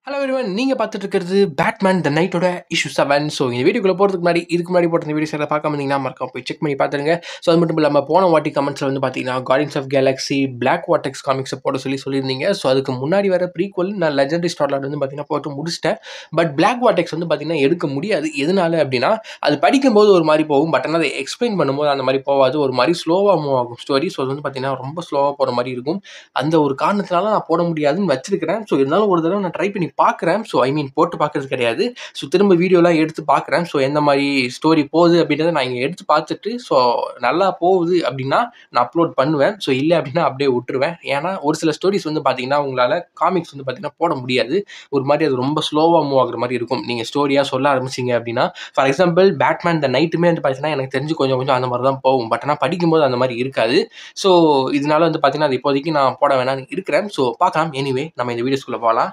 hello everyone நீங்கள் பார்த்துட்டு இருக்கிறது பேட்மேன் த நைட்டோட இஷ்யூ செவன் ஸோ இந்த வீடியோக்குள்ள போகிறதுக்கு முன்னாடி இதுக்கு முன்னாடி போட்ட இந்த வீடியோஸ் எல்லாம் பார்க்காம இருந்தீங்கன்னா மறக்காம போய் செக் பண்ணி பார்த்துருங்க ஸோ அது மட்டும் இல்லாமல் போன வாட்டி கமெண்ட்ஸில் வந்து பார்த்தீங்கன்னா கார்டியன்ஸ் ஆஃப் கேலக்ஸி பிளாக் வாட்டெக்ஸ் காமிக்ஸை போட சொல்லி சொல்லியிருந்தீங்க ஸோ அதுக்கு முன்னாடி வர ப்ரீக்வல் நான் லெஜண்டரி ஸ்டார்லாட் வந்து பார்த்தீங்கன்னா போட்டு முடிச்சிட்டேன் பட் பிளாக் வாட்டெக்ஸ் வந்து பார்த்தீங்கன்னா எடுக்க முடியாது எதனால அப்படின்னா அது படிக்கும்போது ஒரு மாதிரி போகும் பட் ஆனால் அதை எக்ஸ்பிளைன் பண்ணும்போது அந்த மாதிரி போகாது ஒரு மாதிரி ஸ்லோவாக மூவ் ஆகும் ஸ்டோரி ஸோ அது வந்து பார்த்தீங்கன்னா ரொம்ப ஸ்லோவாக போகிற மாதிரி இருக்கும் அந்த ஒரு காரணத்தினால நான் போட முடியாதுன்னு வச்சிருக்கிறேன் ஸோ இருந்தாலும் ஒரு தடவை நான் ட்ரை பண்ணி பார்க்குறேன் ஸோ ஐ மீன் போட்டு பார்க்கறது கிடையாது ஸோ திரும்ப வீடியோலாம் எடுத்து பார்க்குறேன் ஸோ எந்த மாதிரி ஸ்டோரி போகுது அப்படின்றத நான் இங்கே எடுத்து பார்த்துட்டு ஸோ நல்லா போகுது அப்படின்னா நான் அப்லோட் பண்ணுவேன் ஸோ இல்லை அப்படின்னா அப்படியே விட்டுருவேன் ஏன்னா ஒரு சில ஸ்டோரிஸ் வந்து பார்த்தீங்கன்னா உங்களால் காமிக்ஸ் வந்து பார்த்தீங்கன்னா போட முடியாது ஒரு மாதிரி அது ரொம்ப ஸ்லோவாக மூவ் ஆகுற மாதிரி இருக்கும் நீங்கள் ஸ்டோரியாக சொல்ல ஆரம்பிச்சிங்க அப்படின்னா ஃபார் எக்ஸாம்பிள் பேட்மேன் த நைட்டுமே வந்து பார்த்தீங்கன்னா எனக்கு தெரிஞ்சு கொஞ்சம் கொஞ்சம் அந்த மாதிரி தான் போகும் பட் ஆனால் படிக்கும்போது அந்த மாதிரி இருக்காது ஸோ இதனால வந்து பார்த்தீங்கன்னா அது இப்போதைக்கு நான் போட வேணாம்னு இருக்கிறேன் ஸோ பார்க்கலாம் எனிவே நம்ம இந்த வீடியோஸ்குள்ளே போகலாம்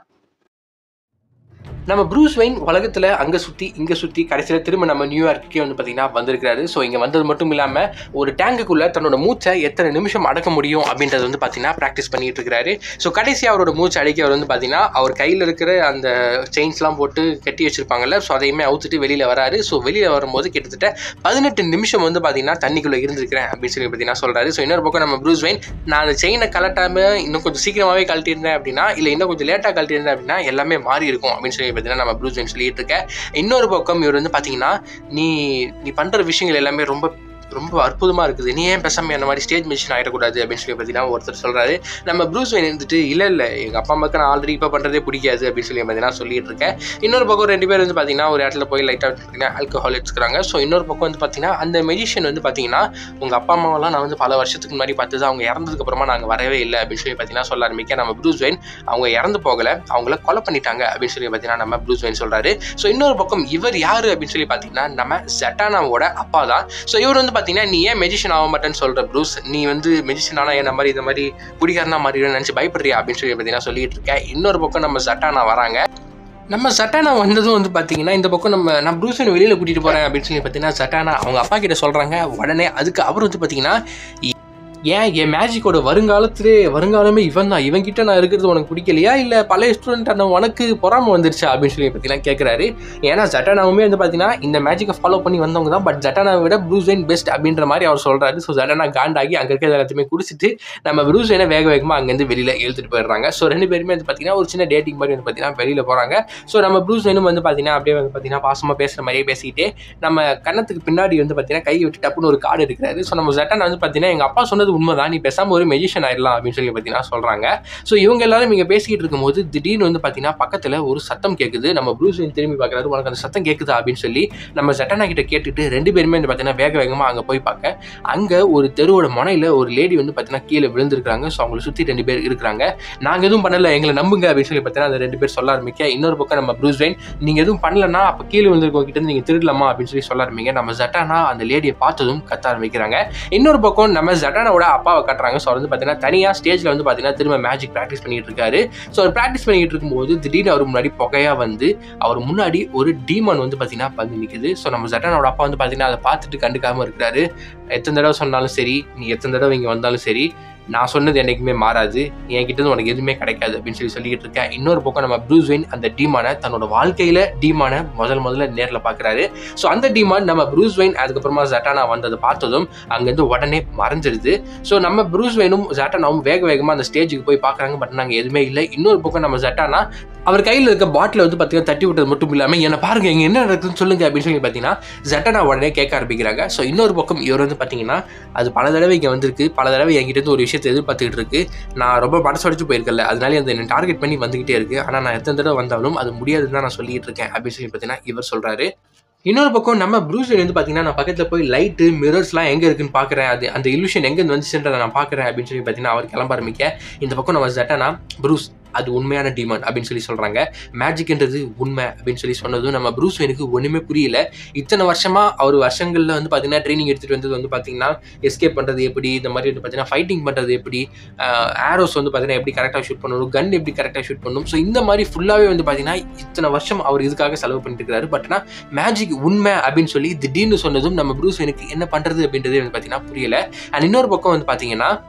நம்ம ப்ரூஸ் வெயின் உலகத்தில் அங்கே சுற்றி இங்கே சுற்றி கடைசியில் திரும்ப நம்ம நியூயார்க்கே வந்து பார்த்தீங்கன்னா வந்திருக்கிறாரு ஸோ இங்கே வந்தது மட்டும் இல்லாமல் ஒரு டேங்குக்குள்ளே தன்னோட மூச்சை எத்தனை நிமிஷம் அடக்க முடியும் அப்படின்றது வந்து பார்த்தீங்கன்னா ப்ராக்டிஸ் பண்ணிட்டு இருக்கிறாரு ஸோ கடைசி அவரோட மூச்சை அடக்கி அவர் வந்து பார்த்தீங்கன்னா அவர் கையில் இருக்கிற அந்த செயின்ஸ்லாம் போட்டு கட்டி வச்சிருப்பாங்கல்ல ஸோ அதையுமே அவுத்துட்டு வெளியில் வராரு ஸோ வெளியில் வரும்போது கிட்டத்தட்ட பதினெட்டு நிமிஷம் வந்து பார்த்தீங்கன்னா தண்ணிக்குள்ளே இருந்திருக்கிறேன் அப்படின்னு சொல்லி பார்த்தீங்கன்னா சொல்கிறாரு ஸோ இன்னொரு பக்கம் நம்ம ப்ரூஸ் வெயின் நான் அந்த செயினை கலட்டாமல் இன்னும் கொஞ்சம் சீக்கிரமாகவே கழட்டியிருந்தேன் அப்படின்னா இல்லை இன்னும் கொஞ்சம் லேட்டாக கழட்டியிருந்தேன் அப்படின்னா எல்லாமே மாறி இருக்கும் அப்படின்னு சொல்லி பார்த்தீங்கன்னா நம்ம ப்ளூ ஜெயின் சொல்லிட்டு இருக்கேன் இன்னொரு பக்கம் இவர் வந்து பார்த்தீங்கன்னா நீ நீ பண்ணுற விஷயங்கள் எல்லாமே ரொம்ப ரொம்ப அற்புதமாக இருக்குது நீ ஏன் பேசாமல் அந்த மாதிரி ஸ்டேஜ் மிஷின் ஆகிடக்கூடாது அப்படின்னு சொல்லி பார்த்தீங்கன்னா ஒருத்தர் சொல்கிறாரு நம்ம ப்ரூஸ் வெயின் இருந்துட்டு இல்லை இல்லை எங்கள் அப்பா அம்மாவுக்கு நான் ஆல்ரெடி இப்போ பண்ணுறதே பிடிக்காது அப்படின்னு சொல்லி பார்த்தீங்கன்னா சொல்லிட்டு இருக்கேன் இன்னொரு பக்கம் ரெண்டு பேர் வந்து பார்த்தீங்கன்னா ஒரு இடத்துல போய் லைட்டாக பார்த்தீங்கன்னா ஆல்கஹால் எடுத்துக்கிறாங்க ஸோ இன்னொரு பக்கம் வந்து பார்த்தீங்கன்னா அந்த மெஜிஷியன் வந்து பார்த்தீங்கன்னா உங்கள் அப்பா அம்மாவெல்லாம் நான் வந்து பல வருஷத்துக்கு முன்னாடி பார்த்தது அவங்க இறந்ததுக்கு அப்புறமா நாங்கள் வரவே இல்லை அப்படின்னு சொல்லி பார்த்தீங்கன்னா சொல்ல ஆரம்பிக்க நம்ம ப்ரூஸ் வெயின் அவங்க இறந்து போகலை அவங்கள கொலை பண்ணிட்டாங்க அப்படின்னு சொல்லி பார்த்தீங்கன்னா நம்ம ப்ரூஸ் வெயின் சொல்கிறாரு ஸோ இன்னொரு பக்கம் இவர் யார் அப்படின்னு சொல்லி பார்த்தீங்கன்னா நம்ம ஜட்டானாவோட அப்பா தான் ஸோ இவர் வந்து பார்த்தீங்கன்னா நீ ஏன் மெஜிஷியன் ஆக மாட்டேன்னு சொல்கிற ப்ரூஸ் நீ வந்து மெஜிஷியன் ஆனால் என்ன மாதிரி இந்த மாதிரி குடிகாரனா மாதிரி நினச்சி பயப்படுறியா அப்படின்னு சொல்லி பார்த்தீங்கன்னா சொல்லிட்டு இருக்கேன் இன்னொரு பக்கம் நம்ம ஜட்டானா வராங்க நம்ம சட்டானா வந்ததும் வந்து பார்த்தீங்கன்னா இந்த பக்கம் நம்ம நான் ப்ரூசன் வெளியில் கூட்டிகிட்டு போகிறேன் அப்படின்னு சொல்லி பார்த்தீங்கன்னா சட்டானா அவங்க அப்பா கிட்ட சொல்கிறாங்க உடனே அதுக்கு அவர் வந்து பார்த்தீங்கன்னா ஏன் என் மேஜிக்கோட வருங்காலத்திலே வருங்காலமே இவன் தான் இவன் கிட்ட நான் இருக்கிறது உனக்கு பிடிக்கலையா இல்லை பழைய ஸ்டூடெண்ட் அந்த உனக்கு பொறாம வந்துருச்சா அப்படின்னு சொல்லி பார்த்தீங்கன்னா கேட்குறாரு ஏன்னா ஜட்டானாவுமே வந்து பார்த்தீங்கன்னா இந்த மேஜிக்கை ஃபாலோ பண்ணி வந்தவங்க தான் பட் ஜட்டானாவை விட ப்ரூஸ் வெயின் பெஸ்ட் அப்படின்ற மாதிரி அவர் சொல்கிறாரு ஸோ ஜட்டானா காண்டாகி அங்கே இருக்கிறது எல்லாத்தையுமே குடிச்சிட்டு நம்ம ப்ரூஸ் வெயினை வேக வேகமாக அங்கேருந்து வெளியில் இழுத்துட்டு போயிடுறாங்க ஸோ ரெண்டு பேருமே வந்து பார்த்தீங்கன்னா ஒரு சின்ன டேட்டிங் மாதிரி வந்து பார்த்தீங்கன்னா வெளியில் போகிறாங்க ஸோ நம்ம ப்ரூஸ் வெயினும் வந்து பார்த்தீங்கன்னா அப்படியே வந்து பார்த்தீங்கன்னா பாசமாக பேசுகிற மாதிரியே பேசிக்கிட்டு நம்ம கன்னத்துக்கு பின்னாடி வந்து பார்த்தீங்கன்னா கை விட்டு டப்புன்னு ஒரு கார்டு எடுக்கிறாரு ஸோ நம்ம ஜட்டானா வந்து பார்த்தீங்கன்னா எங்கள் அப்பா சொன்னது உண்மைதான் நீ பேசாமல் ஒரு மெஜிஷியன் ஆயிடலாம் அப்படின்னு சொல்லி பார்த்தீங்கன்னா சொல்கிறாங்க ஸோ இவங்க எல்லாரும் இங்கே பேசிக்கிட்டு இருக்கும்போது திடீர்னு வந்து பார்த்தீங்கன்னா பக்கத்தில் ஒரு சத்தம் கேட்குது நம்ம ப்ரூஸ் வெயின் திரும்பி பார்க்குறாரு உனக்கு அந்த சத்தம் கேட்குதா அப்படின்னு சொல்லி நம்ம ஜட்டானா கிட்ட கேட்டுட்டு ரெண்டு பேருமே வந்து பார்த்தீங்கன்னா வேக வேகமாக அங்கே போய் பார்க்க அங்கே ஒரு தெருவோட முனையில் ஒரு லேடி வந்து பார்த்தீங்கன்னா கீழே விழுந்திருக்காங்க ஸோ அவங்களை சுற்றி ரெண்டு பேர் இருக்கிறாங்க நாங்கள் எதுவும் பண்ணல எங்களை நம்புங்க அப்படின்னு சொல்லி பார்த்தீங்கன்னா அந்த ரெண்டு பேர் சொல்ல ஆரம்பிக்க இன்னொரு பக்கம் நம்ம ப்ரூஸ் வெயின் நீங்கள் எதுவும் பண்ணலன்னா அப்போ கீழே விழுந்திருக்கவங்க கிட்ட நீங்கள் திருடலாமா அப்படின்னு சொல்லி சொல்ல ஆரம்பிங்க நம்ம ஜட்டானா அந்த லேடியை பார்த்ததும் கத்த ஆரம்பிக்கிறாங்க இன்னொரு பக்கம் நம்ம ஜட்டானாவோட அப்பாவை காட்டுறாங்க ஸோ வந்து பார்த்தீங்கன்னா தனியாக ஸ்டேஜில் வந்து பார்த்தீங்கன்னா திரும்ப மேஜிக் ப்ராக்டிஸ் பண்ணிட்டு இருக்காரு ஸோ அவர் ப்ராக்டிஸ் பண்ணிட்டு இருக்கும்போது திடீர்னு அவர் முன்னாடி புகையாக வந்து அவர் முன்னாடி ஒரு டீமன் வந்து பார்த்தீங்கன்னா வந்து நிற்குது ஸோ நம்ம ஜட்டானோட அப்பா வந்து பார்த்தீங்கன்னா அதை பார்த்துட்டு கண்டுக்காம இருக்கிறாரு எத்தனை தடவை சொன்னாலும் சரி நீ எத்தனை தடவை இங்கே வந்தாலும் சரி நான் சொன்னது என்றைக்குமே மாறாது என்கிட்ட உனக்கு எதுவுமே கிடைக்காது அப்படின்னு சொல்லி சொல்லிக்கிட்டு இருக்கேன் இன்னொரு பக்கம் நம்ம ப்ரூஸ் வெயின் அந்த டீமான தன்னோட வாழ்க்கையில டீமான முதல் முதல்ல நேரில் பார்க்குறாரு ஸோ அந்த டீமான் நம்ம ப்ரூஸ் வெயின் அதுக்கப்புறமா ஜட்டானா வந்ததை பார்த்ததும் அங்கேருந்து உடனே மறைஞ்சிருது ஸோ நம்ம ப்ரூஸ் வெயினும் ஜட்டானாவும் வேக வேகமாக அந்த ஸ்டேஜுக்கு போய் பார்க்குறாங்க பட் நாங்கள் எதுவுமே இல்லை இன்னொரு பக்கம் நம்ம ஜட்டானா அவர் கையில் இருக்க பாட்டில் வந்து பார்த்தீங்கன்னா தட்டி விட்டது மட்டும் இல்லாமல் என்ன பாருங்க இங்கே என்ன நடக்குதுன்னு சொல்லுங்க அப்படின்னு சொல்லி பார்த்தீங்கன்னா ஜட்டானா உடனே கேட்க ஆரம்பிக்கிறாங்க ஸோ இன்னொரு பக்கம் இவர் வந்து பார்த்தீங்கன்னா அது பல தடவை இங்கே வந்திருக்கு பல தடவை என்கிட்ட இருந்து ஒரு விஷயத்தை எதிர்பார்த்துக்கிட்டு இருக்கு நான் ரொம்ப மனசு அடிச்சு போயிருக்கல அதனால அந்த என்ன டார்கெட் பண்ணி வந்துகிட்டே இருக்கு ஆனால் நான் எத்தனை தடவை வந்தாலும் அது முடியாதுன்னு தான் நான் சொல்லிட்டு இருக்கேன் அப்படின்னு சொல்லி பார்த்தீங்கன்னா இவர் சொல்றாரு இன்னொரு பக்கம் நம்ம ப்ரூஸ் வந்து பார்த்தீங்கன்னா நான் பக்கத்தில் போய் லைட்டு மிரர்ஸ்லாம் எங்கே இருக்குன்னு பார்க்குறேன் அது அந்த இல்யூஷன் எங்கேருந்து வந்துச்சுன்றதை நான் பார்க்குறேன் அப்படின்னு சொல்லி பார்த்தீங்கன்னா அவர் கிளம்ப ஆரம்பிக்க இந்த பக்கம் நம்ம ஜட்டானா ப்ரூஸ் அது உண்மையான டிமாண்ட் அப்படின்னு சொல்லி சொல்கிறாங்க மேஜிக்ன்றது உண்மை அப்படின்னு சொல்லி சொன்னதும் நம்ம ப்ரூஸ் வெனுக்கு ஒன்றுமே புரியல இத்தனை வருஷமாக அவர் வருஷங்களில் வந்து பார்த்தீங்கன்னா ட்ரைனிங் எடுத்துகிட்டு வந்தது வந்து பார்த்தீங்கன்னா எஸ்கேப் பண்ணுறது எப்படி இந்த மாதிரி வந்து பார்த்தீங்கன்னா ஃபைட்டிங் பண்ணுறது எப்படி ஆரோஸ் வந்து பார்த்தீங்கன்னா எப்படி கரெக்டாக ஷூட் பண்ணணும் கன் எப்படி கரெக்டாக ஷூட் பண்ணணும் ஸோ இந்த மாதிரி ஃபுல்லாகவே வந்து பார்த்தீங்கன்னா இத்தனை வருஷம் அவர் இதுக்காக செலவு பண்ணிட்டு இருக்காரு பட் ஆனால் மேஜிக் உண்மை அப்படின்னு சொல்லி திடீர்னு சொன்னதும் நம்ம ப்ரூஸ் வெனுக்கு என்ன பண்ணுறது அப்படின்றது வந்து பார்த்தீங்கன்னா புரியல அண்ட் இன்னொரு பக்கம் வந்து பார்த்தீங்கன்னா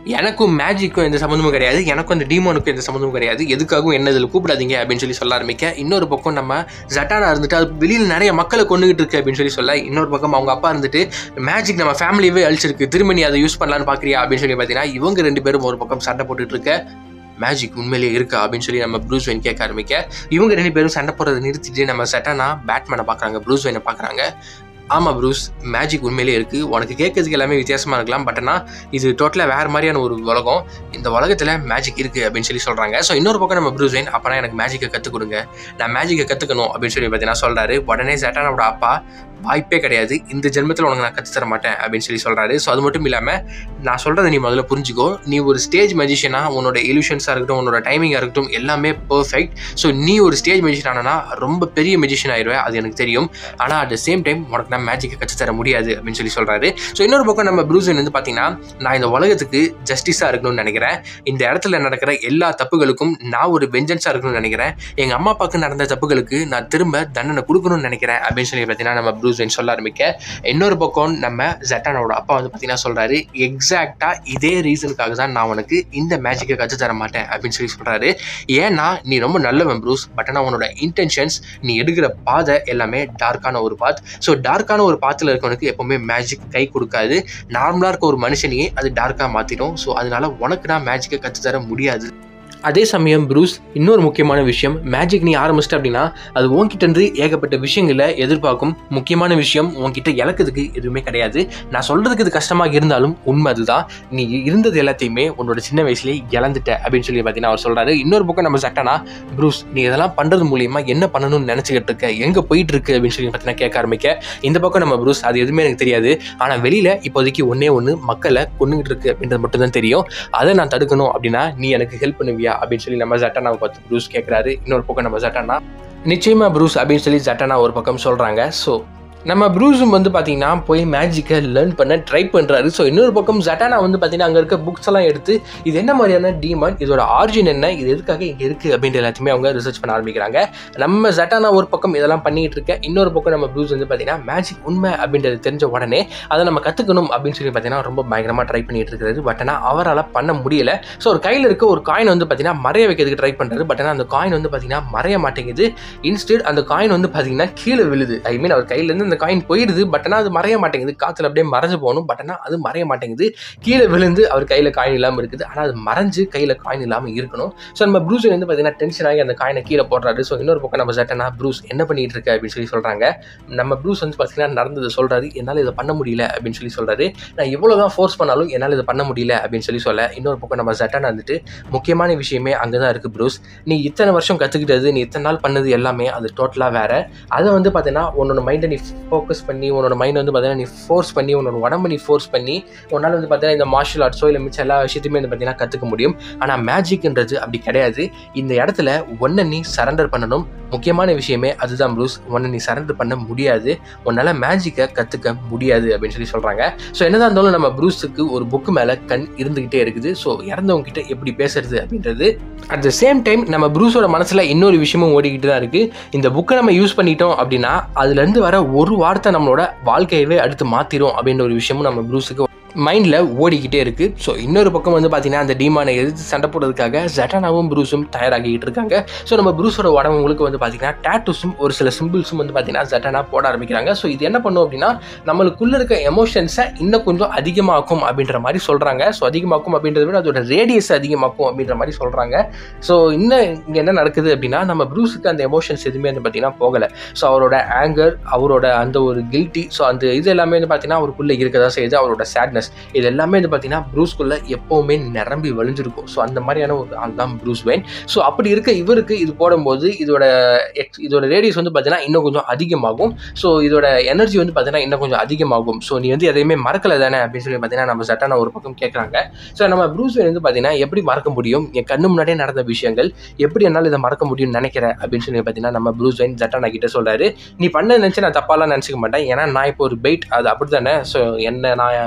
எனக்கும் மேஜிக்கும் எந்த சம்மந்தமும் கிடையாது எனக்கும் அந்த டீமோனுக்கும் எந்த சம்மந்தமும் கிடையாது எதுக்காகவும் என்ன இதில் கூப்பிடாதீங்க அப்படின்னு சொல்லி சொல்ல ஆரம்பிக்க இன்னொரு பக்கம் நம்ம ஜட்டானா இருந்துட்டு அது வெளியில் நிறைய மக்களை கொண்டுகிட்டு இருக்கு அப்படின்னு சொல்லி சொல்ல இன்னொரு பக்கம் அவங்க அப்பா இருந்துட்டு மேஜிக் நம்ம ஃபேமிலியவே அழிச்சிருக்கு திரும்ப நீ அதை யூஸ் பண்ணலான்னு பார்க்குறியா அப்படின்னு சொல்லி பார்த்தீங்கன்னா இவங்க ரெண்டு பேரும் ஒரு பக்கம் சண்டை போட்டுட்டு இருக்க மேஜிக் உண்மையிலேயே இருக்கா அப்படின்னு சொல்லி நம்ம ப்ரூஸ் வெயின் கேட்க ஆரம்பிக்க இவங்க ரெண்டு பேரும் சண்டை போடுறதை நிறுத்திட்டு நம்ம சட்டானா பேட்மேனை பார்க்குறாங்க ப்ரூஸ் வெயினை பார்க்குறாங்க ஆமாம் ப்ரூஸ் மேஜிக் உண்மையிலேயே இருக்குது உனக்கு கேட்கறதுக்கு எல்லாமே வித்தியாசமாக இருக்கலாம் பட் ஆனால் இது டோட்டலாக வேறு மாதிரியான ஒரு உலகம் இந்த உலகத்தில் மேஜிக் இருக்குது அப்படின்னு சொல்லி சொல்கிறாங்க ஸோ இன்னொரு பக்கம் நம்ம ப்ரூஸ் வெயின் அப்போனா எனக்கு மேஜிக்கை கற்றுக் கொடுங்க நான் மேஜிக்கை கற்றுக்கணும் அப்படின்னு சொல்லி பார்த்தீங்கன்னா சொல்கிறாரு உடனே சட்டானோட அப்பா வாய்ப்பே கிடையாது இந்த ஜென்மத்தில் உனக்கு நான் கற்றுத்தர மாட்டேன் அப்படின்னு சொல்லி சொல்கிறாரு ஸோ அது மட்டும் இல்லாமல் நான் சொல்கிறத நீ முதல்ல புரிஞ்சுக்கோ நீ ஒரு ஸ்டேஜ் மெஜிஷியனாக உன்னோட இல்யூஷன்ஸாக இருக்கட்டும் உன்னோட டைமிங்காக இருக்கட்டும் எல்லாமே பர்ஃபெக்ட் ஸோ நீ ஒரு ஸ்டேஜ் மெஜிஷியன் ஆனால் ரொம்ப பெரிய மெஜிஷியன் ஆயிடுவேன் அது எனக்கு தெரியும் ஆனால் அட் த சேம் டைம் உனக்கு நான் மேஜிக்கை கற்றுத்தர முடியாது அப்படின்னு சொல்லி சொல்கிறாரு ஸோ இன்னொரு பக்கம் நம்ம ப்ரூசன் வந்து பார்த்தீங்கன்னா நான் இந்த உலகத்துக்கு ஜஸ்டிஸாக இருக்கணும்னு நினைக்கிறேன் இந்த இடத்துல நடக்கிற எல்லா தப்புகளுக்கும் நான் ஒரு வெஞ்சன்ஸாக இருக்கணும்னு நினைக்கிறேன் எங்கள் அம்மா அப்பாவுக்கு நடந்த தப்புகளுக்கு நான் திரும்ப தண்டனை கொடுக்கணும்னு நினைக்கிறேன் அப்படின்னு சொல்லி பார்த்தீங்கன்னா நம்ம ப்ரூஸ் வெயின் சொல்ல ஆரம்பிக்க இன்னொரு பக்கம் நம்ம ஜட்டானோட அப்பா வந்து பார்த்தீங்கன்னா சொல்கிறாரு எக்ஸாக்டாக இதே ரீசனுக்காக தான் நான் உனக்கு இந்த மேஜிக்கை கற்று தர மாட்டேன் அப்படின்னு சொல்லி சொல்கிறாரு ஏன்னா நீ ரொம்ப நல்லவன் ப்ரூஸ் பட் ஆனால் உன்னோட இன்டென்ஷன்ஸ் நீ எடுக்கிற பாதை எல்லாமே டார்க்கான ஒரு பாத் ஸோ டார்க்கான ஒரு பாத்தில் இருக்கவனுக்கு எப்போவுமே மேஜிக் கை கொடுக்காது நார்மலாக இருக்க ஒரு மனுஷனையே அது டார்க்காக மாற்றிடும் ஸோ அதனால உனக்கு நான் மேஜிக்கை கற்றுத்தர முடியாது அதே சமயம் ப்ரூஸ் இன்னொரு முக்கியமான விஷயம் மேஜிக் நீ ஆரம்பிச்சிட்ட அப்படின்னா அது உன்கிட்ட இருந்து ஏகப்பட்ட விஷயங்களை எதிர்பார்க்கும் முக்கியமான விஷயம் உன்கிட்ட இழக்கிறதுக்கு எதுவுமே கிடையாது நான் சொல்றதுக்கு இது கஷ்டமாக இருந்தாலும் உண்மை அதுதான் நீ இருந்தது எல்லாத்தையுமே உன்னோட சின்ன வயசுலேயே இழந்துட்ட அப்படின்னு சொல்லி பார்த்தீங்கன்னா அவர் சொல்றாரு இன்னொரு பக்கம் நம்ம சட்டனா ப்ரூஸ் நீ இதெல்லாம் பண்றது மூலியமா என்ன பண்ணணும்னு நினைச்சுக்கிட்டு இருக்க எங்க போயிட்டு இருக்கு அப்படின்னு சொல்லி பார்த்தீங்கன்னா கேட்க ஆரம்பிக்க இந்த பக்கம் நம்ம ப்ரூஸ் அது எதுவுமே எனக்கு தெரியாது ஆனால் வெளியில இப்போதைக்கு ஒன்னே ஒன்று மக்களை கொண்டுகிட்டு இருக்கு அப்படின்றது மட்டும் தான் தெரியும் அதை நான் தடுக்கணும் அப்படின்னா நீ எனக்கு ஹெல்ப் பண்ணுவியா அப்படின்னு சொல்லி நம்ம ஜட்டானாவை பார்த்து ப்ரூஸ் கேட்குறாரு இன்னொரு பக்கம் நம்ம ஜட்டானா நிச்சயமா ப்ரூஸ் அப்படின்னு சொல்லி ஜட்டானா ஒரு பக்கம் சொல்கிறாங்க ஸோ நம்ம ப்ரூஸும் வந்து பார்த்தீங்கன்னா போய் மேஜிக்கை லேர்ன் பண்ண ட்ரை பண்ணுறாரு ஸோ இன்னொரு பக்கம் ஜட்டானா வந்து பார்த்தீங்கன்னா அங்கே இருக்க புக்ஸ் எல்லாம் எடுத்து இது என்ன மாதிரியான டீமன் இதோட ஆரிஜின் என்ன இது எதுக்காக இங்கே இருக்குது அப்படின்ற எல்லாத்தையுமே அவங்க ரிசர்ச் பண்ண ஆரம்பிக்கிறாங்க நம்ம ஜட்டானா ஒரு பக்கம் இதெல்லாம் பண்ணிட்டு இருக்க இன்னொரு பக்கம் நம்ம ப்ரூஸ் வந்து பார்த்தீங்கன்னா மேஜிக் உண்மை அப்படின்றது தெரிஞ்ச உடனே அதை நம்ம கற்றுக்கணும் அப்படின்னு சொல்லி பார்த்தீங்கன்னா ரொம்ப பயங்கரமாக ட்ரை பண்ணிட்டு இருக்கிறது பட் ஆனால் அவரால் பண்ண முடியல ஸோ ஒரு கையில் இருக்க ஒரு காயின் வந்து பார்த்தீங்கன்னா மறைய வைக்கிறதுக்கு ட்ரை பண்ணுறாரு பட் ஆனால் அந்த காயின் வந்து பார்த்தீங்கன்னா மறைய மாட்டேங்குது இன்ஸ்டெட் அந்த காயின் வந்து பார்த்தீங்கன்னா கீழே விழுது ஐ மீன் அவர் கையிலேருந்து அந்த காயின் போயிடுது பட் ஆனால் அது மறைய மாட்டேங்குது காற்றுல அப்படியே மறைஞ்சு போகணும் பட் ஆனால் அது மறைய மாட்டேங்குது கீழே விழுந்து அவர் கையில் காயின் இல்லாமல் இருக்குது ஆனால் அது மறைஞ்சு கையில் காயின் இல்லாமல் இருக்கணும் ஸோ நம்ம ப்ரூஸ் வந்து பார்த்தீங்கன்னா டென்ஷன் ஆகி அந்த காயினை கீழே போடுறாரு ஸோ இன்னொரு பக்கம் நம்ம சட்டனா ப்ரூஸ் என்ன பண்ணிட்டு இருக்க அப்படின்னு சொல்லி சொல்கிறாங்க நம்ம ப்ரூஸ் வந்து பார்த்தீங்கன்னா நடந்தது சொல்கிறாரு என்னால் இதை பண்ண முடியல அப்படின்னு சொல்லி சொல்கிறாரு நான் எவ்வளோ தான் ஃபோர்ஸ் பண்ணாலும் என்னால் இதை பண்ண முடியல அப்படின்னு சொல்லி சொல்ல இன்னொரு பக்கம் நம்ம சட்டனா வந்துட்டு முக்கியமான விஷயமே அங்கே தான் இருக்குது ப்ரூஸ் நீ இத்தனை வருஷம் கற்றுக்கிட்டது நீ இத்தனை நாள் பண்ணது எல்லாமே அது டோட்டலாக வேற அதை வந்து பார்த்தீங்கன்னா உன்னோட மைண்டை நீ ஃபோக்கஸ் பண்ணி உன்னோட மைண்ட் வந்து பார்த்தீங்கன்னா நீ ஃபோர்ஸ் பண்ணி உன்னோட உடம்பு நீ ஃபோர்ஸ் பண்ணி உன்னால் வந்து பார்த்தீங்கன்னா இந்த மார்ஷல் ஆர்ட்ஸோ இல்லை மிச்சம் எல்லா விஷயத்தையுமே வந்து பார்த்தீங்கன்னா கற்றுக்க முடியும் ஆனால் மேஜிக்ன்றது அப்படி கிடையாது இந்த இடத்துல ஒன்றை நீ சரண்டர் பண்ணணும் முக்கியமான விஷயமே அதுதான் ப்ளூஸ் ஒன்றை நீ சரண்டர் பண்ண முடியாது உன்னால் மேஜிக்கை கற்றுக்க முடியாது அப்படின்னு சொல்லி சொல்கிறாங்க ஸோ என்னதான் இருந்தாலும் நம்ம ப்ரூஸுக்கு ஒரு புக்கு மேலே கண் இருந்துக்கிட்டே இருக்குது ஸோ இறந்தவங்க கிட்ட எப்படி பேசுறது அப்படின்றது அட் த சேம் டைம் நம்ம ப்ரூஸோட மனசில் இன்னொரு விஷயமும் ஓடிக்கிட்டு தான் இருக்குது இந்த புக்கை நம்ம யூஸ் பண்ணிட்டோம் அப்படின்னா அதுலேருந்து வர ஒரு வார்த்தை நம்மளோட வாழ்க்கையவே அடுத்து மாற்றிடும் அப்படின்ற ஒரு விஷயமும் நம்ம ப்ரூஸுக்கு மைண்டில் ஓடிக்கிட்டே இருக்குது ஸோ இன்னொரு பக்கம் வந்து பார்த்தீங்கன்னா அந்த டீமானை எதிர்த்து சண்டை போடுறதுக்காக ஜட்டானாவும் ப்ரூஸும் தயாராகிட்டு இருக்காங்க ஸோ நம்ம ப்ரூஸோட உடம்புங்களுக்கு வந்து பார்த்தீங்கன்னா டேட்டூஸும் ஒரு சில சிம்பிள்ஸும் வந்து பார்த்தீங்கன்னா ஜட்டானா போட ஆரம்பிக்கிறாங்க ஸோ இது என்ன பண்ணும் அப்படின்னா நம்மளுக்குள்ள இருக்க எமோஷன்ஸை இன்னும் கொஞ்சம் அதிகமாக்கும் அப்படின்ற மாதிரி சொல்கிறாங்க ஸோ அதிகமாக்கும் அப்படின்றத விட அதோட ரேடியஸ் அதிகமாக்கும் அப்படின்ற மாதிரி சொல்கிறாங்க ஸோ இன்னும் இங்கே என்ன நடக்குது அப்படின்னா நம்ம ப்ரூஸுக்கு அந்த எமோஷன்ஸ் எதுவுமே வந்து பார்த்தீங்கன்னா போகலை ஸோ அவரோட ஆங்கர் அவரோட அந்த ஒரு கில்ட்டி ஸோ அந்த இது எல்லாமே வந்து பார்த்தீங்கன்னா அவருக்குள்ளே இருக்கதா செய்யுது அவரோட சேட்னஸ் இது எல்லாமே வந்து பார்த்தீங்கன்னா ப்ரூஸ்குள்ளே எப்போவுமே நிரம்பி வழிஞ்சிருக்கும் ஸோ அந்த மாதிரியான ஒரு ஆள் தான் ப்ரூஸ் வெயின் ஸோ அப்படி இருக்க இவருக்கு இது போடும்போது இதோட எக்ஸ் இதோட ரேடியஸ் வந்து பார்த்தீங்கன்னா இன்னும் கொஞ்சம் அதிகமாகும் ஸோ இதோட எனர்ஜி வந்து பார்த்தீங்கன்னா இன்னும் கொஞ்சம் அதிகமாகும் ஸோ நீ வந்து எதையுமே மறக்கலை தானே அப்படின்னு சொல்லி பார்த்தீங்கன்னா நம்ம சட்டான ஒரு பக்கம் கேட்குறாங்க ஸோ நம்ம ப்ரூஸ் வெயின் வந்து பார்த்தீங்கன்னா எப்படி மறக்க முடியும் என் கண்ணு முன்னாடியே நடந்த விஷயங்கள் எப்படி என்னால் இதை மறக்க முடியும்னு நினைக்கிறேன் அப்படின்னு சொல்லி பார்த்தீங்கன்னா நம்ம ப்ரூஸ் வெயின் ஜட்டானா கிட்ட சொல்றாரு நீ பண்ண நினச்சி நான் தப்பாலாம் நினச்சிக்க மாட்டேன் ஏன்னா நான் இப்போ ஒரு பெயிட் அது அப்படி தானே ஸோ என்ன நான் ஒரு என்ன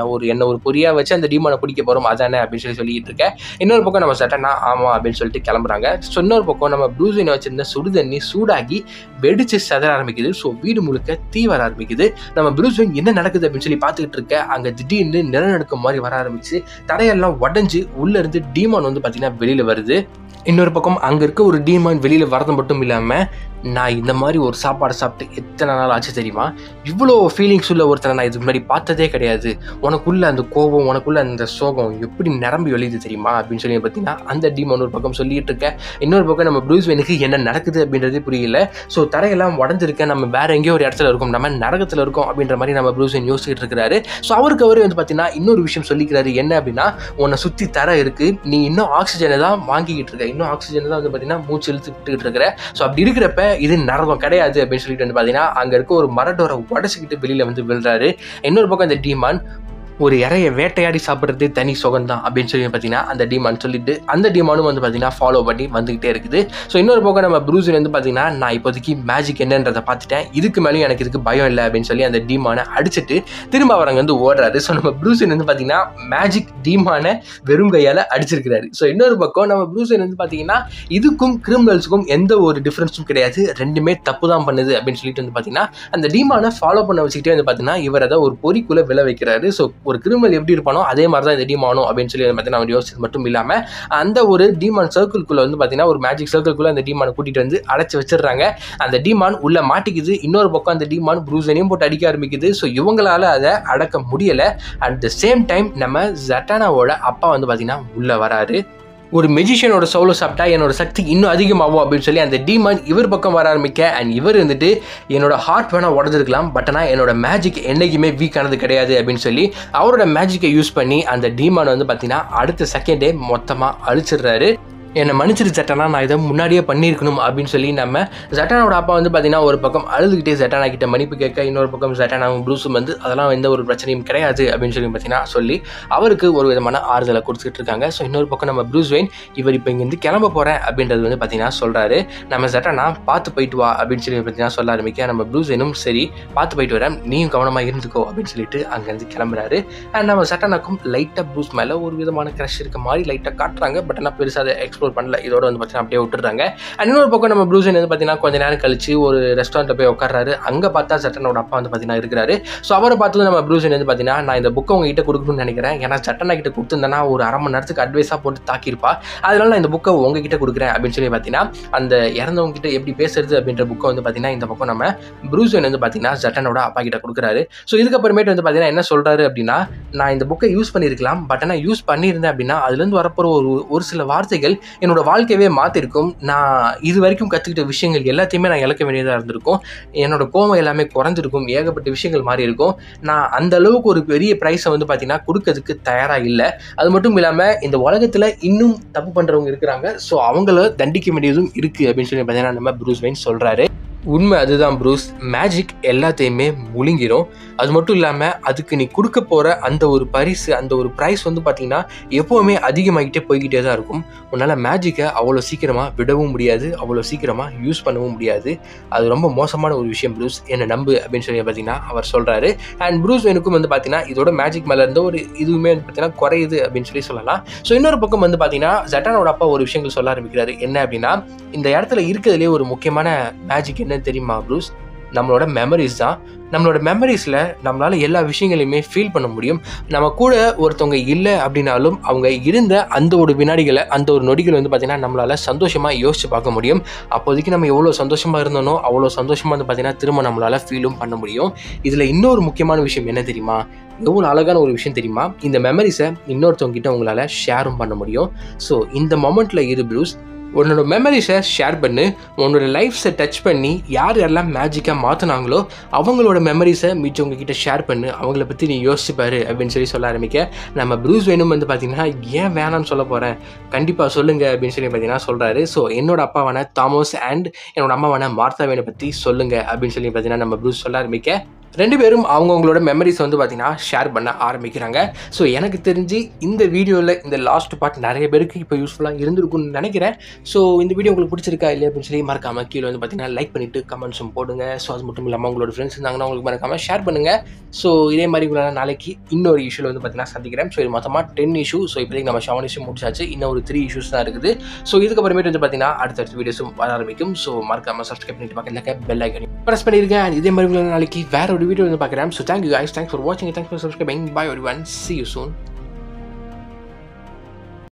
ஒரு பொரியா வச்சு அந்த டீமானை பிடிக்க போகிறோம் அதானே அப்படின்னு சொல்லி சொல்லிட்டு இருக்கேன் இன்னொரு பக்கம் நம்ம சட்டனா ஆமாம் அப்படின்னு சொல்லிட்டு கிளம்புறாங்க ஸோ இன்னொரு பக்கம் நம்ம ப்ரூஸ்வினை வச்சிருந்த சுடு தண்ணி சூடாகி வெடிச்சு செதற ஆரம்பிக்குது ஸோ வீடு முழுக்க தீ வர ஆரம்பிக்குது நம்ம ப்ரூஸ்வின் என்ன நடக்குது அப்படின்னு சொல்லி பார்த்துக்கிட்டு இருக்க அங்கே திடீர்னு நிலநடுக்கம் மாதிரி வர ஆரம்பிச்சு தரையெல்லாம் உடஞ்சி உள்ள இருந்து டீமான் வந்து பார்த்தீங்கன்னா வெளியில வருது இன்னொரு பக்கம் அங்கே இருக்க ஒரு டீமான் வெளியில் வரது மட்டும் இல்லாமல் நான் இந்த மாதிரி ஒரு சாப்பாடு சாப்பிட்டு எத்தனை நாள் ஆச்சு தெரியுமா இவ்வளோ ஃபீலிங்ஸ் உள்ள ஒருத்தனை நான் இதுக்கு முன்னாடி பார்த்ததே கிடையாது உனக்குள்ள அந்த கோபம் உனக்குள்ள அந்த சோகம் எப்படி நிரம்பி வெளியுது தெரியுமா அப்படின்னு சொல்லி பார்த்தீங்கன்னா அந்த டீமான் ஒரு பக்கம் சொல்லிட்டு இருக்கேன் இன்னொரு பக்கம் நம்ம ப்ரூஸ் வெனுக்கு என்ன நடக்குது அப்படின்றதே புரியல ஸோ தரையெல்லாம் உடஞ்சிருக்கேன் நம்ம வேற எங்கேயோ ஒரு இடத்துல இருக்கோம் நம்ம நரகத்தில் இருக்கோம் அப்படின்ற மாதிரி நம்ம ப்ரூஸ் வென் யோசிச்சுட்டு இருக்கிறாரு ஸோ அவருக்கு அவரே வந்து பார்த்தீங்கன்னா இன்னொரு விஷயம் சொல்லிக்கிறாரு என்ன அப்படின்னா உன்னை சுற்றி தர இருக்கு நீ இன்னும் ஆக்சிஜனை தான் வாங்கிக்கிட்டு இருக்க இன்னும் ஆக்சிஜனை தான் வந்து பார்த்தீங்கன்னா மூச்சு இழுத்துக்கிட்டு இருக்கிற ஸோ அப்படி இருக்கிறப்ப இது நரகம் கிடையாது அப்படின்னு சொல்லிட்டு வந்து பார்த்தீங்கன்னா அங்கே இருக்க ஒரு மரடோரை உடச்சிக்கிட்டு வெளியில் வந்து விழுறாரு இன்னொரு பக்கம் இந்த டீமான் ஒரு இறைய வேட்டையாடி சாப்பிட்றது தனி சுகம் தான் அப்படின்னு சொல்லி பார்த்தீங்கன்னா அந்த டீமான் சொல்லிட்டு அந்த டீமானும் வந்து பார்த்தீங்கன்னா ஃபாலோ பண்ணி வந்துகிட்டே இருக்குது ஸோ இன்னொரு பக்கம் நம்ம ப்ரூஸில் வந்து பார்த்தீங்கன்னா நான் இப்போதைக்கு மேஜிக் என்னன்றதை பார்த்துட்டேன் இதுக்கு மேலேயும் எனக்கு இதுக்கு பயம் இல்லை அப்படின்னு சொல்லி அந்த டீமானை அடிச்சுட்டு திரும்ப அவர் அங்கே வந்து ஓடுறாரு ஸோ நம்ம ப்ரூஸின் வந்து பார்த்தீங்கன்னா மேஜிக் டீமானை வெறும் கையால் அடிச்சிருக்கிறாரு ஸோ இன்னொரு பக்கம் நம்ம ப்ரூஸின் வந்து பார்த்தீங்கன்னா இதுக்கும் கிரிமினல்ஸுக்கும் எந்த ஒரு டிஃப்ரென்ஸும் கிடையாது ரெண்டுமே தப்பு தான் பண்ணுது அப்படின்னு சொல்லிட்டு வந்து பார்த்தீங்கன்னா அந்த டீமானை ஃபாலோ பண்ண வச்சுக்கிட்டே வந்து பார்த்தீங்கன்னா இவர் அதை ஒரு பொறிக்குள்ளே விளை வைக்கிறாரு ஸோ ஒரு கிரிமினல் எப்படி இருப்பானோ அதே மாதிரி தான் இந்த டீமானும் அப்படின்னு சொல்லி பார்த்தீங்கன்னா அவர் யோசிச்சது மட்டும் இல்லாமல் அந்த ஒரு டீமான் சர்க்கிள்குள்ளே வந்து பார்த்தீங்கன்னா ஒரு மேஜிக் சர்க்கிள்குள்ளே அந்த டீமானை கூட்டிகிட்டு வந்து அடைச்சி வச்சிடுறாங்க அந்த டீமான் உள்ள மாட்டிக்குது இன்னொரு பக்கம் அந்த டீமான் ப்ரூசனையும் போட்டு அடிக்க ஆரம்பிக்குது ஸோ இவங்களால அதை அடக்க முடியலை அட் த சேம் டைம் நம்ம ஜட்டானாவோட அப்பா வந்து பார்த்தீங்கன்னா உள்ளே வராரு ஒரு மெஜிஷியனோட சோலோ சாப்பிட்டா என்னோட சக்தி இன்னும் அதிகமாகும் அப்படின்னு சொல்லி அந்த டீமன் இவர் பக்கம் வர ஆரம்பிக்க அண்ட் இவர் வந்துட்டு என்னோட ஹார்ட் வேணால் உடஞ்சிருக்கலாம் பட் ஆனால் என்னோட மேஜிக் என்றைக்குமே வீக் ஆனது கிடையாது அப்படின்னு சொல்லி அவரோட மேஜிக்கை யூஸ் பண்ணி அந்த டீமான் வந்து பார்த்தீங்கன்னா அடுத்த செகண்டே மொத்தமாக அழிச்சிடுறாரு என்னை மன்னிச்சிரு ஜட்டானா நான் இதை முன்னாடியே பண்ணியிருக்கணும் அப்படின்னு சொல்லி நம்ம ஜட்டானோட அப்பா வந்து பார்த்தீங்கன்னா ஒரு பக்கம் அழுதுகிட்டே ஜட்டானா கிட்ட மன்னிப்பு கேட்க இன்னொரு பக்கம் ஜட்டானாவும் ப்ரூஸும் வந்து அதெல்லாம் எந்த ஒரு பிரச்சனையும் கிடையாது அப்படின்னு சொல்லி பார்த்தீங்கன்னா சொல்லி அவருக்கு ஒரு விதமான ஆறுதலை கொடுத்துட்டு இருக்காங்க ஸோ இன்னொரு பக்கம் நம்ம ப்ரூஸ் வெயின் இவர் இப்போ இங்கேருந்து கிளம்ப போகிறேன் அப்படின்றது வந்து பார்த்தீங்கன்னா சொல்கிறாரு நம்ம ஜட்டானா பார்த்து போயிட்டு வா அப்படின்னு சொல்லி பார்த்தீங்கன்னா சொல்ல ஆரம்பிக்க நம்ம ப்ரூஸ் வெயினும் சரி பார்த்து போயிட்டு வரேன் நீயும் கவனமாக இருந்துக்கோ அப்படின்னு சொல்லிட்டு அங்கேருந்து கிளம்புறாரு அண்ட் நம்ம ஜட்டானாக்கும் லைட்டாக ப்ரூஸ் மேலே ஒரு விதமான க்ரஷ் இருக்க மாதிரி லைட்டாக காட்டுறாங்க பட் ஆனால் பெருசாக அதை எக்ஸ்ப்ளோர் பண்ணல இதோட வந்து பார்த்தீங்கன்னா அப்படியே விட்டுறாங்க அண்ட் இன்னொரு பக்கம் நம்ம ப்ரூசன் வந்து பார்த்தீங்கன்னா கொஞ்ச நேரம் கழிச்சு ஒரு ரெஸ்டாரண்ட்டில் போய் உட்கார்றாரு அங்கே பார்த்தா சட்டனோட அப்பா வந்து பார்த்தீங்கன்னா இருக்கிறாரு ஸோ அவரை பார்த்தது நம்ம ப்ரூசன் வந்து பார்த்தீங்கன்னா நான் இந்த புக்கை உங்ககிட்ட கொடுக்கணும்னு நினைக்கிறேன் ஏன்னா சட்டனா கிட்ட கொடுத்துருந்தேன்னா ஒரு அரை மணி நேரத்துக்கு அட்வைஸாக போட்டு தாக்கியிருப்பா அதனால நான் இந்த புக்கை உங்ககிட்ட கொடுக்குறேன் அப்படின்னு சொல்லி பார்த்தீங்கன்னா அந்த இறந்தவங்க கிட்ட எப்படி பேசுறது அப்படின்ற புக்கை வந்து பார்த்தீங்கன்னா இந்த பக்கம் நம்ம ப்ரூசன் வந்து பார்த்தீங்கன்னா ஜட்டனோட அப்பா கிட்ட கொடுக்குறாரு ஸோ இதுக்கப்புறமேட்டு வந்து பார்த்தீங்கன்னா என்ன சொல்றாரு அப்படின்னா நான் இந்த புக்கை யூஸ் பண்ணியிருக்கலாம் பட் ஆனால் யூஸ் பண்ணியிருந்தேன் அப்படின்னா அதுலேருந்து வரப்போகிற ஒரு ஒரு சில வார்த்தைகள் என்னோட வாழ்க்கையவே மாற்றிருக்கும் நான் இது வரைக்கும் கற்றுக்கிட்ட விஷயங்கள் எல்லாத்தையுமே நான் இழக்க வேண்டியதாக இருந்திருக்கும் என்னோட கோவம் எல்லாமே குறைஞ்சிருக்கும் ஏகப்பட்ட விஷயங்கள் மாறி இருக்கும் நான் அந்த அளவுக்கு ஒரு பெரிய ப்ரைஸை வந்து பார்த்தீங்கன்னா கொடுக்கறதுக்கு தயாராக இல்லை அது மட்டும் இல்லாமல் இந்த உலகத்தில் இன்னும் தப்பு பண்ணுறவங்க இருக்கிறாங்க ஸோ அவங்கள தண்டிக்க வேண்டியதும் இருக்குது அப்படின்னு சொல்லி பார்த்தீங்கன்னா நம்ம ப்ரூஸ் வைன் சொல்கிறாரு உண்மை அதுதான் ப்ரூஸ் மேஜிக் எல்லாத்தையுமே முழுங்கிரும் அது மட்டும் இல்லாமல் அதுக்கு நீ கொடுக்க போகிற அந்த ஒரு பரிசு அந்த ஒரு ப்ரைஸ் வந்து பார்த்தீங்கன்னா எப்போவுமே அதிகமாகிட்டே போய்கிட்டே தான் இருக்கும் உன்னால் மேஜிக்கை அவ்வளோ சீக்கிரமாக விடவும் முடியாது அவ்வளோ சீக்கிரமாக யூஸ் பண்ணவும் முடியாது அது ரொம்ப மோசமான ஒரு விஷயம் ப்ரூஸ் என்னை நம்பு அப்படின்னு சொல்லி பார்த்தீங்கன்னா அவர் சொல்கிறாரு அண்ட் ப்ரூஸ் எனக்கும் வந்து பார்த்தீங்கன்னா இதோட மேஜிக் மேலே இருந்த ஒரு இதுவுமே வந்து பார்த்தீங்கன்னா குறையுது அப்படின்னு சொல்லி சொல்லலாம் ஸோ இன்னொரு பக்கம் வந்து பார்த்தீங்கன்னா ஜட்டானோட அப்பா ஒரு விஷயங்கள் சொல்ல ஆரம்பிக்கிறாரு என்ன அப்படின்னா இந்த இடத்துல இருக்கிறதுலே ஒரு முக்கியமான மேஜிக் என்னன்னு தெரியுமா ப்ரூஸ் நம்மளோட மெமரிஸ் தான் நம்மளோட மெமரிஸில் நம்மளால் எல்லா விஷயங்களையுமே ஃபீல் பண்ண முடியும் நம்ம கூட ஒருத்தவங்க இல்லை அப்படின்னாலும் அவங்க இருந்த அந்த ஒரு வினாடிகளை அந்த ஒரு நொடிகள் வந்து பார்த்திங்கன்னா நம்மளால் சந்தோஷமாக யோசிச்சு பார்க்க முடியும் அப்போதைக்கு நம்ம எவ்வளோ சந்தோஷமாக இருந்தோனோ அவ்வளோ சந்தோஷமாக வந்து பார்த்திங்கன்னா திரும்ப நம்மளால் ஃபீலும் பண்ண முடியும் இதில் இன்னொரு முக்கியமான விஷயம் என்ன தெரியுமா எவ்வளோ அழகான ஒரு விஷயம் தெரியுமா இந்த மெமரிஸை இன்னொருத்தவங்க கிட்ட உங்களால் ஷேரும் பண்ண முடியும் ஸோ இந்த மொமெண்ட்டில் இரு ப்ளூஸ் உன்னோட மெமரிஸை ஷேர் பண்ணு உன்னோட லைஃப்ஸை டச் பண்ணி யார் யாரெல்லாம் மேஜிக்காக மாற்றினாங்களோ அவங்களோட மெமரிஸை மிச்சவங்க கிட்ட ஷேர் பண்ணு அவங்கள பற்றி நீ யோசிச்சுப்பாரு அப்படின்னு சொல்லி சொல்ல ஆரம்பிக்க நம்ம ப்ரூஸ் வேணும் வந்து பார்த்தீங்கன்னா ஏன் வேணாம்னு சொல்ல போகிறேன் கண்டிப்பாக சொல்லுங்க அப்படின்னு சொல்லி பார்த்தீங்கன்னா சொல்கிறாரு ஸோ என்னோட அப்பாவான தாமஸ் அண்ட் என்னோட அம்மாவான மார்த்தா வேனை பற்றி சொல்லுங்க அப்படின்னு சொல்லி பார்த்தீங்கன்னா நம்ம ப்ரூஸ் சொல்ல ஆரம்பிக்க ரெண்டு பேரும் அவங்கவுங்களோட மெமரிஸ் வந்து பார்த்தீங்கன்னா ஷேர் பண்ண ஆரம்பிக்கிறாங்க ஸோ எனக்கு தெரிஞ்சு இந்த வீடியோவில் இந்த லாஸ்ட் பார்ட் நிறைய பேருக்கு இப்போ யூஸ்ஃபுல்லாக இருந்திருக்கும்னு நினைக்கிறேன் ஸோ இந்த வீடியோ உங்களுக்கு பிடிச்சிருக்கா இல்லையா அப்படின்னு சொல்லி மறக்காம கீழே வந்து பார்த்தீங்கன்னா லைக் பண்ணிட்டு கமெண்ட்ஸும் போடுங்க ஸோ அது மட்டும் இல்லாமல் உங்களோட ஃப்ரெண்ட்ஸ் இருந்தாங்கன்னா உங்களுக்கு மறக்காம ஷேர் பண்ணுங்க ஸோ இதே மாதிரி உங்களை நான் நாளைக்கு இன்னொரு இஷ்யூவில் வந்து பார்த்தீங்கன்னா சந்திக்கிறேன் ஸோ இது மொத்தமாக டென் இஷ்யூ ஸோ இப்போதைக்கு நம்ம செவன் இஷ்யூ முடிச்சாச்சு இன்னும் ஒரு த்ரீ இஷ்யூஸ் தான் இருக்குது ஸோ இதுக்கப்புறமேட்டு வந்து பார்த்தீங்கன்னா அடுத்தடுத்த வீடியோஸும் வர ஆரம்பிக்கும் ஸோ மறக்காம சப்ஸ்கிரைப் பண்ணிட்டு பக்கத்தில் பெல் ஐக்கன் ப்ரெஸ் பண்ணியிருக்கேன் And இதே மாதிரி உங்களை நாளைக்கு வேற ஒரு வீடியோ வந்து பார்க்குறேன் so thank you guys thanks for வாட்சிங் thanks for subscribing by worry one C you soon